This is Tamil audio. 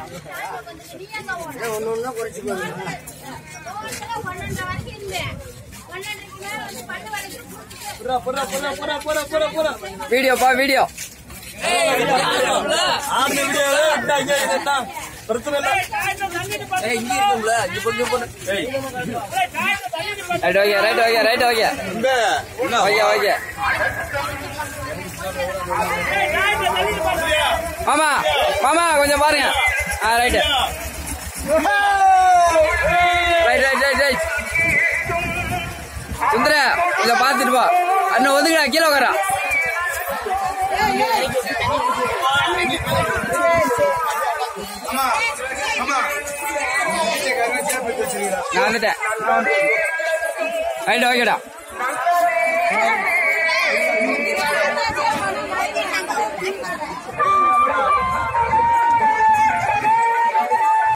ஒண்ணு ஒண்ணா குறைச்சிக்கோங்க வீடியோப்பா video right okay right okay right okay okay okay மாமா மாமா கொஞ்சம் பாருங்க ஆ right right right right right சுந்தர இத பாத்துட்டு போ அண்ணன் ஒதுங்கடா கீழே உட்காரா நான் வந்துட்டேன் ரைட் ஓகேடா